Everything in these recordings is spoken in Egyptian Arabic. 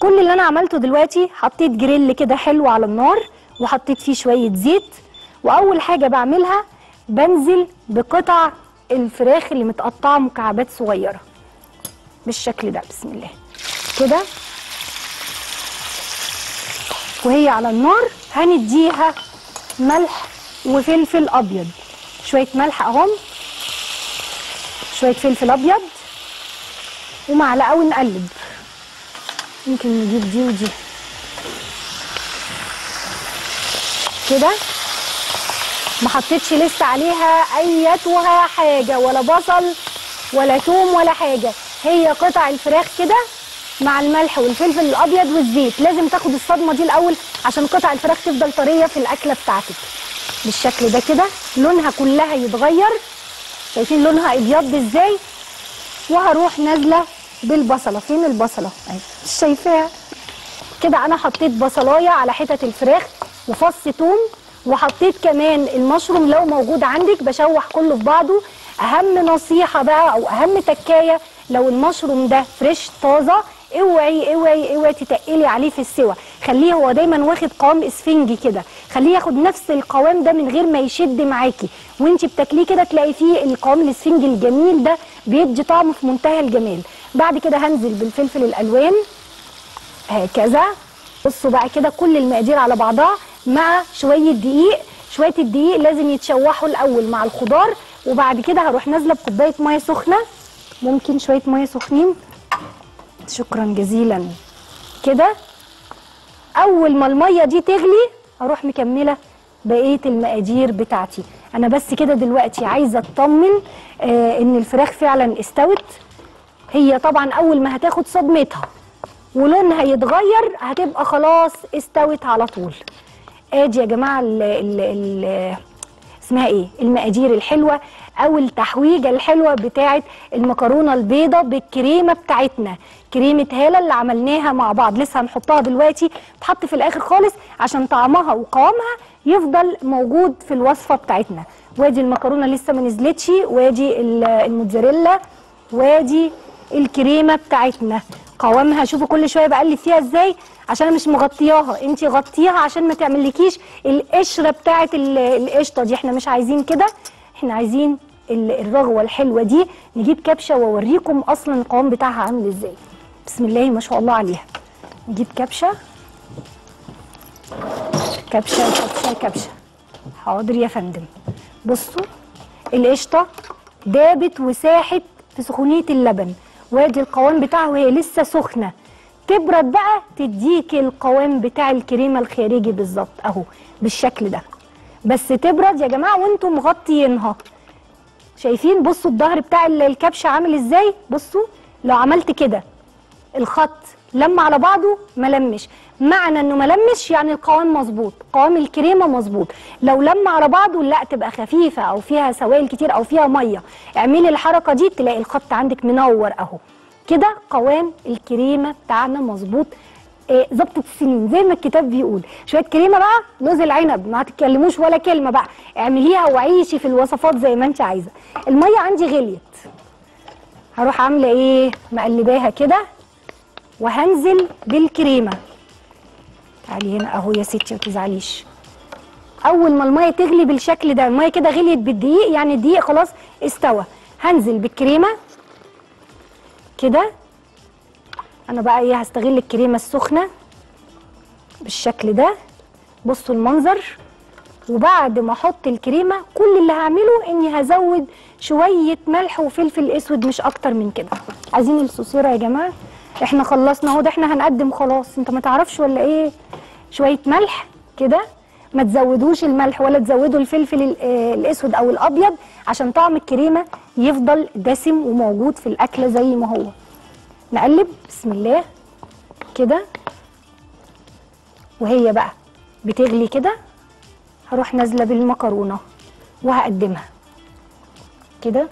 كل اللي انا عملته دلوقتي حطيت جريل كده حلو على النار وحطيت فيه شويه زيت واول حاجه بعملها بنزل بقطع الفراخ اللي متقطعه مكعبات صغيره بالشكل ده بسم الله كده وهي على النار هنديها ملح وفلفل ابيض شويه ملح اهم شويه فلفل ابيض ومعلقه ونقلب ممكن نجيب دي ودي كده ما حطيتش لسه عليها ايتها حاجه ولا بصل ولا توم ولا حاجه هي قطع الفراخ كده مع الملح والفلفل الابيض والزيت لازم تاخد الصدمه دي الاول عشان قطع الفراخ تفضل طريه في الاكله بتاعتك بالشكل ده كده لونها كلها يتغير شايفين لونها ابيض ازاي وهروح نازله بالبصله فين البصله اهي مش شايفاها كده انا حطيت بصلايه على حتت الفراخ وفص توم وحطيت كمان المشروم لو موجود عندك بشوح كله في بعضه اهم نصيحه بقى او اهم تكايه لو المشروم ده فريش طازه اوعي اوعي اوعي تتقلي عليه في السوى خليه هو دايما واخد قوام اسفنجي كده خليه ياخد نفس القوام ده من غير ما يشد معاكي وانت بتاكليه كده تلاقي فيه القوام الاسفنجي الجميل ده بيدي طعم في منتهى الجمال بعد كده هنزل بالفلفل الالوان هكذا بصوا بقى كده كل المقادير على بعضها مع شويه دقيق شويه الدقيق لازم يتشوحوا الاول مع الخضار وبعد كده هروح نازله بكوبايه ميه سخنه ممكن شويه ميه سخنين شكرا جزيلا كده اول ما الميه دي تغلي هروح مكمله بقيه المقادير بتاعتي انا بس كده دلوقتي عايزه اطمن آه ان الفراخ فعلا استوت هي طبعا اول ما هتاخد صدمتها ولونها يتغير هتبقى خلاص استوت على طول ادي يا جماعه ال ال ال اسمها ايه المقادير الحلوه او التحويجه الحلوه بتاعه المكرونه البيضه بالكريمه بتاعتنا كريمه هاله اللي عملناها مع بعض لسه هنحطها دلوقتي تحط في الاخر خالص عشان طعمها وقوامها يفضل موجود في الوصفه بتاعتنا وادي المكرونه لسه ما نزلتش وادي الموتزاريلا وادي الكريمه بتاعتنا قوامها شوفوا كل شويه بقلب فيها ازاي عشان انا مش مغطياها انت غطيها عشان ما تعملكيش القشره بتاعه القشطه دي احنا مش عايزين كده احنا عايزين الرغوه الحلوه دي نجيب كبشه واوريكم اصلا القوام بتاعها عامل ازاي بسم الله ما شاء الله عليها نجيب كبشه كبشه كبشه كبشه حاضر يا فندم بصوا القشطه دابت وساحت في سخونيه اللبن وادي القوام بتاعها وهي لسه سخنه تبرد بقى تديكي القوام بتاع الكريمه الخارجي بالظبط اهو بالشكل ده بس تبرد يا جماعه وانتم مغطيينها شايفين بصوا الظهر بتاع الكبشه عامل ازاي بصوا لو عملت كده الخط لما على بعضه ملمش معنى انه ملمش يعني القوام مظبوط قوام الكريمه مظبوط لو لما على بعضه لا تبقى خفيفه او فيها سوائل كتير او فيها ميه اعملي الحركه دي تلاقي الخط عندك منور اهو كده قوام الكريمه بتاعنا مظبوط إيه ظبطة السنين زي ما الكتاب بيقول شويه كريمه بقى لوز العنب ما تتكلموش ولا كلمه بقى اعمليها وعيشي في الوصفات زي ما انت عايزه الميه عندي غليت هروح عامله ايه مقلباها كده وهنزل بالكريمه تعالي هنا اهو يا ستي ما تزعليش اول ما الميه تغلي بالشكل ده الميه كده غليت بالدقيق يعني الدقيق خلاص استوى هنزل بالكريمه كده انا بقى ايه هستغل الكريمه السخنه بالشكل ده بصوا المنظر وبعد ما احط الكريمه كل اللي هعمله اني هزود شويه ملح وفلفل اسود مش اكتر من كده عايزين الصوصيره يا جماعه احنا خلصنا اهو ده احنا هنقدم خلاص انت ما تعرفش ولا ايه شويه ملح كده ما تزودوش الملح ولا تزودوا الفلفل الاسود او الابيض عشان طعم الكريمه يفضل دسم وموجود في الاكله زي ما هو نقلب بسم الله كده وهي بقى بتغلي كده هروح نازله بالمكرونه وهقدمها كده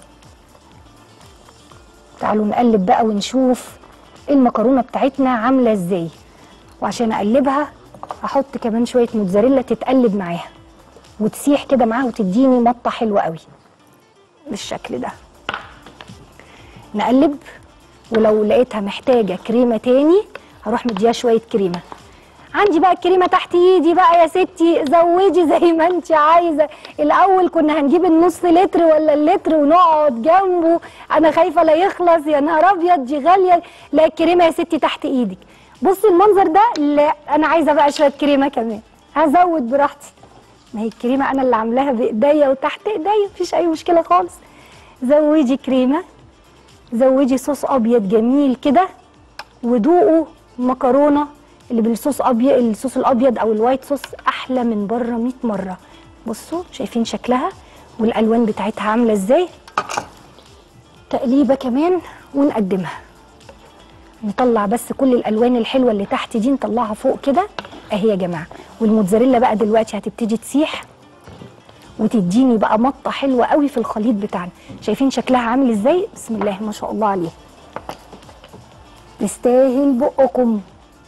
تعالوا نقلب بقى ونشوف المكرونه بتاعتنا عامله ازاي وعشان اقلبها هحط كمان شويه موتزاريلا تتقلب معاها وتسيح كده معاها وتديني مطه حلوه قوي بالشكل ده نقلب ولو لقيتها محتاجه كريمه تاني هروح مديها شويه كريمه عندي بقى الكريمه تحت ايدي بقى يا ستي زودي زي ما انت عايزه الاول كنا هنجيب النص لتر ولا اللتر ونقعد جنبه انا خايفه لا يخلص يا نهار ابيض دي غاليه لا الكريمه يا ستي تحت ايدك بصي المنظر ده لا انا عايزه بقى شويه كريمه كمان هزود براحتي ما هي الكريمه انا اللي عاملاها بايديا وتحت ايديا مفيش اي مشكله خالص زودي كريمه زودي صوص ابيض جميل كده ودوقوا مكرونه اللي بالصوص ابيض الصوص الابيض او الوايت صوص احلى من بره 100 مره بصوا شايفين شكلها والالوان بتاعتها عامله ازاي تقليبه كمان ونقدمها نطلع بس كل الالوان الحلوه اللي تحت دي نطلعها فوق كده اهي يا جماعه والموتزاريلا بقى دلوقتي هتبتدي تسيح وتديني بقى مطه حلوه قوي في الخليط بتاعنا شايفين شكلها عامل ازاي بسم الله ما شاء الله عليها تستاهل بقكم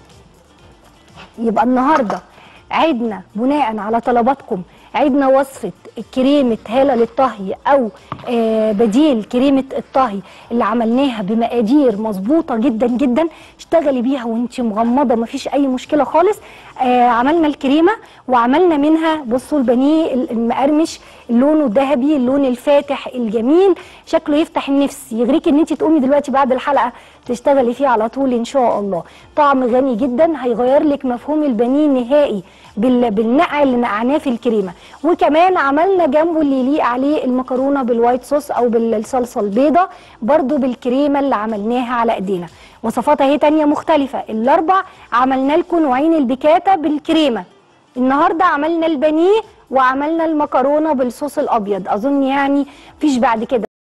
يبقى النهارده عدنا بناء على طلباتكم عدنا وصفه كريمه هاله للطهي او آه بديل كريمه الطهي اللي عملناها بمقادير مظبوطه جدا جدا اشتغلي بيها وانت مغمضه مفيش اي مشكله خالص آه عملنا الكريمه وعملنا منها بصوا البانيه المقرمش لونه ذهبي اللون الفاتح الجميل شكله يفتح النفس يغريك ان انت تقومي دلوقتي بعد الحلقه تشتغلي فيه على طول ان شاء الله طعم غني جدا هيغير لك مفهوم البانيه نهائي بال... بالنقع اللي نقعناه في الكريمه وكمان عملنا جنبه اللي يليق عليه المكرونه بالوايت صوص او بالصلصه البيضاء برده بالكريمه اللي عملناها على ايدينا وصفات اهي تانية مختلفه الاربع عملنا لكم نوعين البيكاتا بالكريمه النهارده عملنا البانيه وعملنا المكرونه بالصوص الابيض اظن يعني مفيش بعد كده